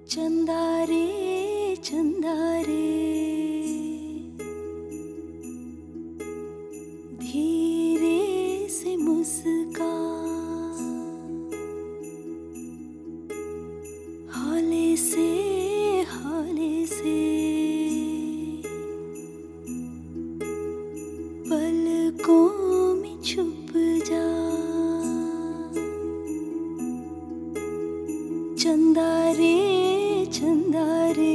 चंदा रे चंदा रे धीरे से मुस्का हौले से हौले से पलकों में छुप जा चंदा रे चंदा रे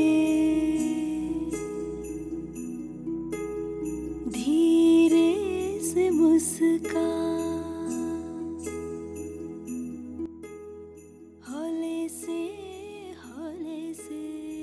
धीरे से मुस्का हौले से हौले से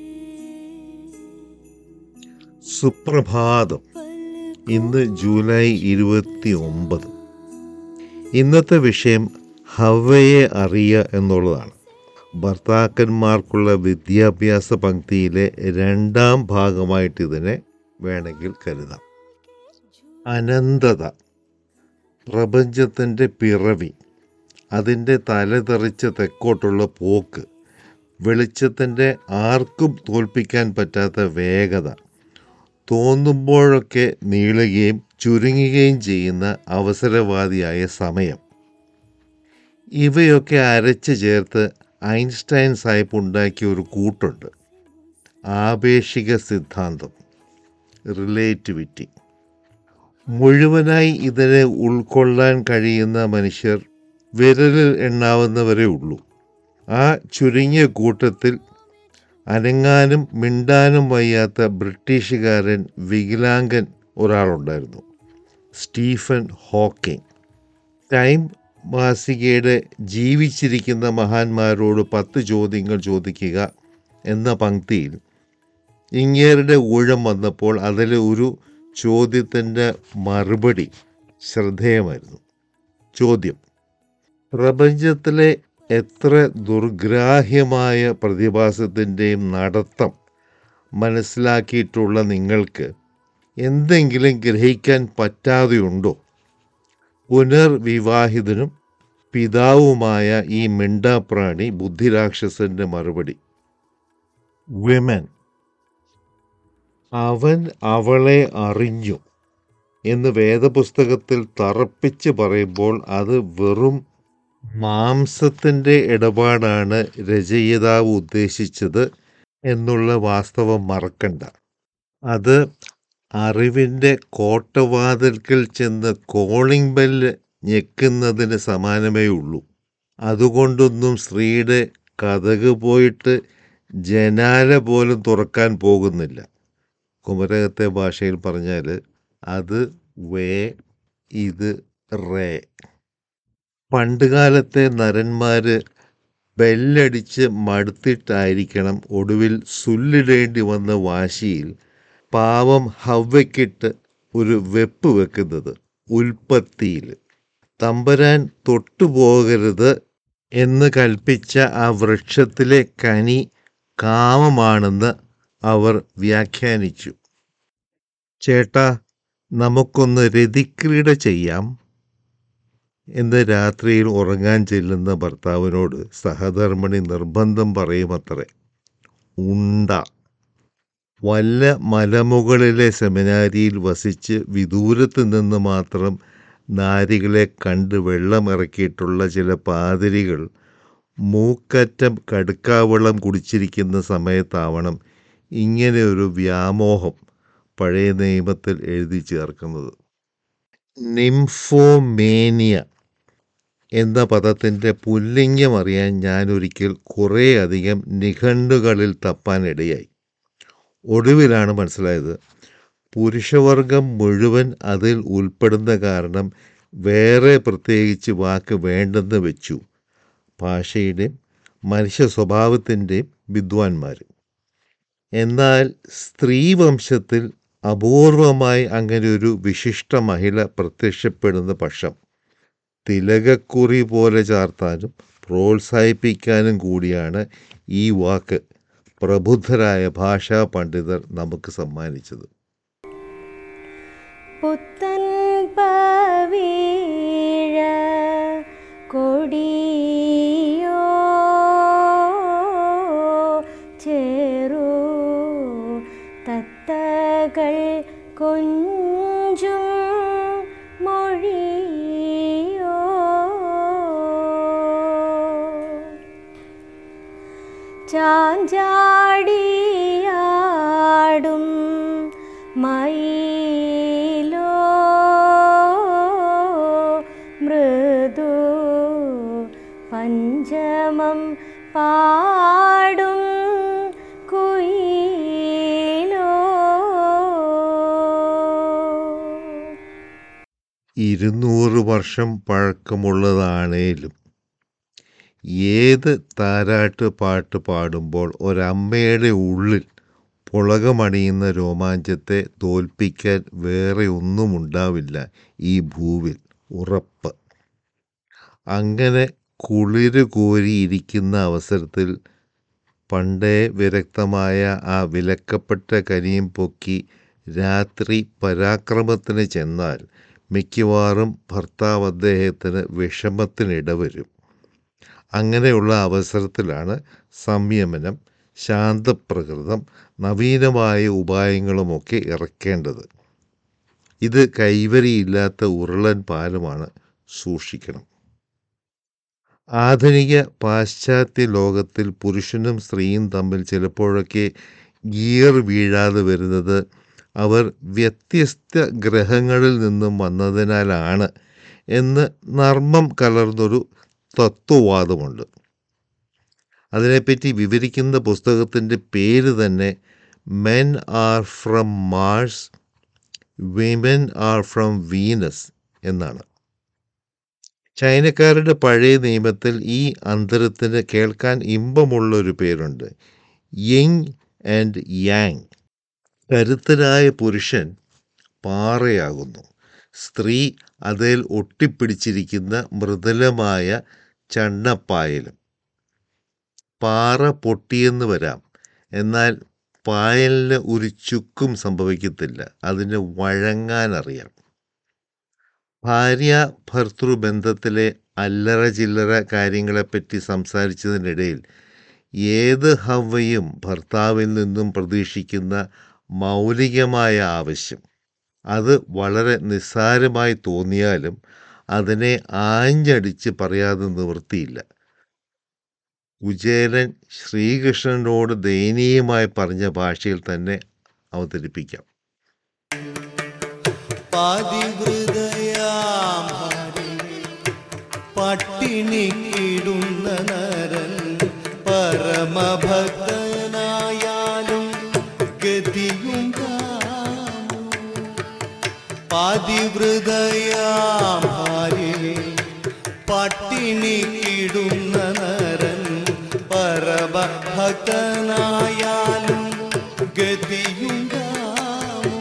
സുപ്രഭാതം पलकों ഇന്ന് ജൂലൈ ഇരുപത്തി ഒമ്പത് ഇന്നത്തെ വിഷയം ഹവയെ അറിയുക എന്നുള്ളതാണ് ഭർത്താക്കന്മാർക്കുള്ള വിദ്യാഭ്യാസ പങ്ക്തിയിലെ രണ്ടാം ഭാഗമായിട്ട് ഇതിനെ വേണമെങ്കിൽ കരുതാം അനന്തത പ്രപഞ്ചത്തിൻ്റെ പിറവി അതിൻ്റെ തലതെറിച്ച തെക്കോട്ടുള്ള പോക്ക് വെളിച്ചത്തിൻ്റെ ആർക്കും തോൽപ്പിക്കാൻ പറ്റാത്ത വേഗത തോന്നുമ്പോഴൊക്കെ നീളുകയും ചുരുങ്ങുകയും ചെയ്യുന്ന അവസരവാദിയായ സമയം ഇവയൊക്കെ അരച്ച് ചേർത്ത് ഐൻസ്റ്റൈൻ സാഹിബ് ഉണ്ടാക്കിയ ഒരു കൂട്ടുണ്ട് ആപേക്ഷിക സിദ്ധാന്തം റിലേറ്റിവിറ്റി മുഴുവനായി ഇതിനെ ഉൾക്കൊള്ളാൻ കഴിയുന്ന മനുഷ്യർ വിരലിൽ എണ്ണാവുന്നവരേ ഉള്ളൂ ആ ചുരുങ്ങിയ കൂട്ടത്തിൽ അനങ്ങാനും മിണ്ടാനും വയ്യാത്ത ബ്രിട്ടീഷുകാരൻ വികലാംഗൻ ഒരാളുണ്ടായിരുന്നു സ്റ്റീഫൻ ഹോക്കിംഗ് ടൈം മാസികയുടെ ജീവിച്ചിരിക്കുന്ന മഹാന്മാരോട് പത്ത് ചോദ്യങ്ങൾ ചോദിക്കുക എന്ന പങ്ക്തിയിൽ ഇങ്ങേരുടെ ഊഴം വന്നപ്പോൾ അതിലെ ഒരു ചോദ്യത്തിൻ്റെ മറുപടി ശ്രദ്ധേയമായിരുന്നു ചോദ്യം പ്രപഞ്ചത്തിലെ എത്ര ദുർഗ്രാഹ്യമായ പ്രതിഭാസത്തിൻ്റെയും നടത്തം മനസ്സിലാക്കിയിട്ടുള്ള നിങ്ങൾക്ക് എന്തെങ്കിലും ഗ്രഹിക്കാൻ പറ്റാതെയുണ്ടോ പുനർവിവാഹിതനും പിതാവുമായ ഈ മിണ്ടാപ്രാണി ബുദ്ധിരാക്ഷസന്റെ മറുപടി വിമൻ അവൻ അവളെ അറിഞ്ഞു എന്ന് വേദപുസ്തകത്തിൽ തറപ്പിച്ച് പറയുമ്പോൾ അത് വെറും മാംസത്തിൻ്റെ ഇടപാടാണ് രചയിതാവ് ഉദ്ദേശിച്ചത് എന്നുള്ള വാസ്തവം മറക്കണ്ട അത് അറിവിൻ്റെ കോട്ടവാതിൽക്കൽ ചെന്ന് കോളിംഗ് ബെല്ല് ഞെക്കുന്നതിന് സമാനമേ ഉള്ളൂ അതുകൊണ്ടൊന്നും സ്ത്രീയുടെ കഥക് പോയിട്ട് ജനാല പോലും തുറക്കാൻ പോകുന്നില്ല കുമരകത്തെ ഭാഷയിൽ പറഞ്ഞാൽ അത് വേ ഇത് റേ പണ്ടുകാലത്തെ നരന്മാര് ബെല്ലടിച്ച് മടുത്തിട്ടായിരിക്കണം ഒടുവിൽ സുല്ലിടേണ്ടി വന്ന വാശിയിൽ പാവം ഹവ്വയ്ക്കിട്ട് ഒരു വെപ്പ് വെക്കുന്നത് ഉൽപ്പത്തിയിൽ തമ്പുരാൻ തൊട്ടുപോകരുത് എന്ന് കൽപ്പിച്ച ആ വൃക്ഷത്തിലെ കനി കാമമാണെന്ന് അവർ വ്യാഖ്യാനിച്ചു ചേട്ടാ നമുക്കൊന്ന് രതിക്രീഡ ചെയ്യാം എന്ന് രാത്രിയിൽ ഉറങ്ങാൻ ചെല്ലുന്ന ഭർത്താവിനോട് സഹധർമ്മിണി നിർബന്ധം പറയുമത്രേ ഉണ്ട വല്ല മലമുകളിലെ സെമിനാരിയിൽ വസിച്ച് വിദൂരത്ത് നിന്ന് മാത്രം നാരികളെ കണ്ട് വെള്ളമിറക്കിയിട്ടുള്ള ചില പാതിരികൾ മൂക്കറ്റം കടുക്കാവെള്ളം കുടിച്ചിരിക്കുന്ന സമയത്താവണം ഇങ്ങനെ ഒരു വ്യാമോഹം പഴയ നിയമത്തിൽ എഴുതി ചേർക്കുന്നത് നിംഫോമേനിയ എന്ന പദത്തിൻ്റെ പുല്ലിംഗം അറിയാൻ ഞാനൊരിക്കൽ കുറേയധികം നിഘണ്ടുകളിൽ തപ്പാനിടയായി ഒടുവിലാണ് മനസ്സിലായത് പുരുഷവർഗം മുഴുവൻ അതിൽ ഉൾപ്പെടുന്ന കാരണം വേറെ പ്രത്യേകിച്ച് വാക്ക് വേണ്ടെന്ന് വെച്ചു ഭാഷയുടെയും മനുഷ്യ സ്വഭാവത്തിൻ്റെയും വിദ്വാൻമാർ എന്നാൽ സ്ത്രീവംശത്തിൽ അപൂർവമായി അങ്ങനെ ഒരു വിശിഷ്ട മഹിള പ്രത്യക്ഷപ്പെടുന്ന പക്ഷം തിലകക്കുറി പോലെ ചാർത്താനും പ്രോത്സാഹിപ്പിക്കാനും കൂടിയാണ് ഈ വാക്ക് പ്രബുദ്ധരായ ഭാഷാ പണ്ഡിതർ നമുക്ക് സമ്മാനിച്ചത് പുത്തൻ പവീഴ കൊടിയോ ചാഞ്ചാടിയാടും മയിലോ മൃദു പഞ്ചമം പാടും കുയിലോ ഇരുന്നൂറ് വർഷം പഴക്കമുള്ളതാണേലും ഏത് താരാട്ട് പാട്ട് പാടുമ്പോൾ ഒരമ്മയുടെ ഉള്ളിൽ പുളകമണിയുന്ന രോമാഞ്ചത്തെ തോൽപ്പിക്കാൻ വേറെ ഒന്നും ഉണ്ടാവില്ല ഈ ഭൂവിൽ ഉറപ്പ് അങ്ങനെ കുളിര് കോരിയിരിക്കുന്ന അവസരത്തിൽ പണ്ടേ വിരക്തമായ ആ വിലക്കപ്പെട്ട കനിയും പൊക്കി രാത്രി പരാക്രമത്തിന് ചെന്നാൽ മിക്കവാറും ഭർത്താവ് അദ്ദേഹത്തിന് വിഷമത്തിനിടവരും അങ്ങനെയുള്ള അവസരത്തിലാണ് സംയമനം ശാന്തപ്രകൃതം നവീനമായ ഉപായങ്ങളുമൊക്കെ ഇറക്കേണ്ടത് ഇത് കൈവരിയില്ലാത്ത ഉരുളൻ പാലുമാണ് സൂക്ഷിക്കണം ആധുനിക പാശ്ചാത്യ ലോകത്തിൽ പുരുഷനും സ്ത്രീയും തമ്മിൽ ചിലപ്പോഴൊക്കെ ഗിയർ വീഴാതെ വരുന്നത് അവർ വ്യത്യസ്ത ഗ്രഹങ്ങളിൽ നിന്നും വന്നതിനാലാണ് എന്ന് നർമ്മം കലർന്നൊരു തത്വവാദമുണ്ട് അതിനെപ്പറ്റി വിവരിക്കുന്ന പുസ്തകത്തിൻ്റെ പേര് തന്നെ men are from Mars women are from Venus എന്നാണ് ചൈനക്കാരുടെ പഴയ നിയമത്തിൽ ഈ അന്തരത്തിന് കേൾക്കാൻ ഇമ്പമുള്ളൊരു പേരുണ്ട് യിങ് ആൻഡ് യാങ് കരുത്തനായ പുരുഷൻ പാറയാകുന്നു സ്ത്രീ അതിൽ ഒട്ടിപ്പിടിച്ചിരിക്കുന്ന മൃദുലമായ ചണ്ണപ്പായലും പാറ പൊട്ടിയെന്ന് വരാം എന്നാൽ പായലിന് ഒരു ചുക്കും സംഭവിക്കത്തില്ല അതിന് വഴങ്ങാനറിയാം ഭാര്യ ഭർത്തൃ ബന്ധത്തിലെ അല്ലറ ചില്ലറ കാര്യങ്ങളെപ്പറ്റി സംസാരിച്ചതിനിടയിൽ ഏത് ഹവ്വയും ഭർത്താവിൽ നിന്നും പ്രതീക്ഷിക്കുന്ന മൗലികമായ ആവശ്യം അത് വളരെ നിസ്സാരമായി തോന്നിയാലും അതിനെ ആഞ്ഞടിച്ച് പറയാതെ നിവൃത്തിയില്ല കുചേലൻ ശ്രീകൃഷ്ണനോട് ദയനീയമായി പറഞ്ഞ ഭാഷയിൽ തന്നെ അവതരിപ്പിക്കാം പാതിഹൃദയാം ഹരി പട്ടിണിക്കിടുന്ന നരൻ പരമഭക്തനായാലും ഗതിയുണ്ടാമോ പാതിവൃതയാം ഹരി പട്ടിണിക്കിടുന്ന നരൻ പരമഭക്തനായാലും ഗതിയുണ്ടാമോ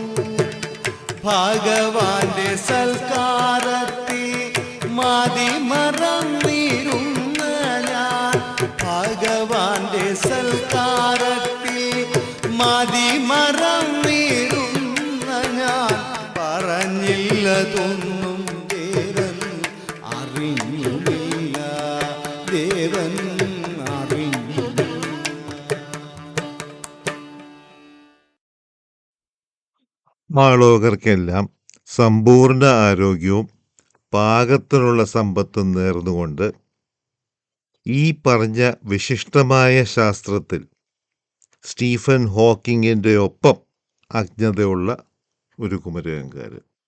ഭഗവാന്റെ സൽക്കാരത്തെ മതിമറന്നിരുന്ന ഞാൻ ഭഗവാന്റെ സൽക്കാരത്തെ മതിമറന്നിരുന്ന ഞാൻ പറഞ്ഞില്ലതൊന്നും ദേവൻ അറിഞ്ഞില്ല ദേവൻ അറിഞ്ഞില്ല മാളോകർക്കെല്ലാം സമ്പൂർണ്ണ ആരോഗ്യവും പാകത്തിനുള്ള സമ്പത്തും നേർന്നുകൊണ്ട് ഈ പറഞ്ഞ വിശിഷ്ടമായ ശാസ്ത്രത്തിൽ സ്റ്റീഫൻ ഹോക്കിങ്ങിൻ്റെ ഒപ്പം അജ്ഞതയുള്ള ഒരു കുമരകങ്കാരൻ